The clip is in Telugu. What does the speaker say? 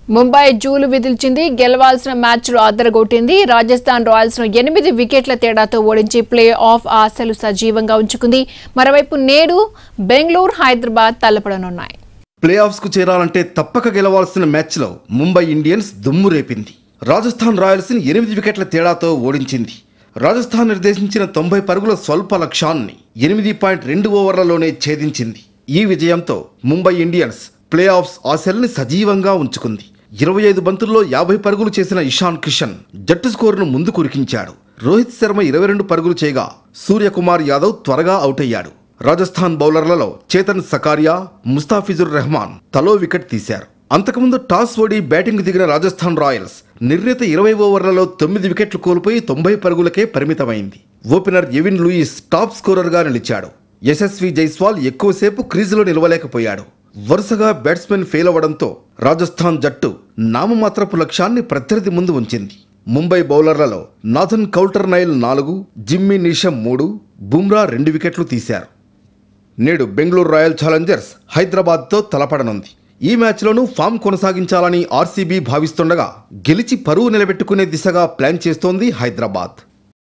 ముంబై జూలు విదిల్చింది గెలవాల్సిన మ్యాచ్లు అద్దరగొట్టింది రాజస్థాన్ రాయల్స్ ను ఎనిమిది వికెట్ల తేడాతో ఓడించి ప్లే ఆఫ్ ఆశలు సజీవంగా ఉంచుకుంది మరోవైపు నేడు బెంగళూరు హైదరాబాద్ తలపడనున్నాయి ప్లే ఆఫ్స్కు చేరాలంటే తప్పక గెలవాల్సిన మ్యాచ్లో ముంబై ఇండియన్స్ దుమ్ము రేపింది రాజస్థాన్ రాయల్స్ని ఎనిమిది వికెట్ల తేడాతో ఓడించింది రాజస్థాన్ నిర్దేశించిన తొంభై పరుగుల స్వల్ప లక్ష్యాన్ని ఎనిమిది పాయింట్ రెండు ఓవర్లలోనే ఛేదించింది ఈ విజయంతో ముంబై ఇండియన్స్ ప్లే ఆఫ్స్ ఆశల్ని సజీవంగా ఉంచుకుంది ఇరవై ఐదు బంతుల్లో యాభై పరుగులు చేసిన ఇషాన్ కిషన్ జట్టు స్కోరును ముందు కురికించాడు రోహిత్ శర్మ ఇరవై రెండు పరుగులు చేయగా సూర్యకుమార్ యాదవ్ త్వరగా అవుట్ అయ్యాడు రాజస్థాన్ బౌలర్లలో చేతన్ సకారియా ముస్తాఫిజుర్ రెహమాన్ తలో వికెట్ తీశారు అంతకుముందు టాస్ ఓడి బ్యాటింగ్ దిగిన రాజస్థాన్ రాయల్స్ నిర్ణీత ఇరవై ఓవర్లలో తొమ్మిది వికెట్లు కోల్పోయి తొంభై పరుగులకే పరిమితమైంది ఓపెనర్ ఎవిన్ లూయిస్ టాప్ స్కోరర్గా నిలిచాడు యశస్వి జైస్వాల్ ఎక్కువసేపు క్రీజులో నిలవలేకపోయాడు వరుసగా బ్యాట్స్మెన్ ఫెయిల్ అవ్వడంతో రాజస్థాన్ జట్టు నామమాత్రపు లక్ష్యాన్ని ప్రత్యర్థి ముందు ఉంచింది ముంబై బౌలర్లలో నాథన్ కౌల్టర్ నైల్ నాలుగు జిమ్మీ నీషం మూడు బుమ్రా రెండు వికెట్లు తీశారు నేడు బెంగళూరు రాయల్ ఛాలెంజర్స్ హైదరాబాద్తో తలపడనుంది ఈ మ్యాచ్లోనూ ఫామ్ కొనసాగించాలని ఆర్సీబీ భావిస్తుండగా గెలిచి పరువు నిలబెట్టుకునే దిశగా ప్లాన్ చేస్తోంది హైదరాబాద్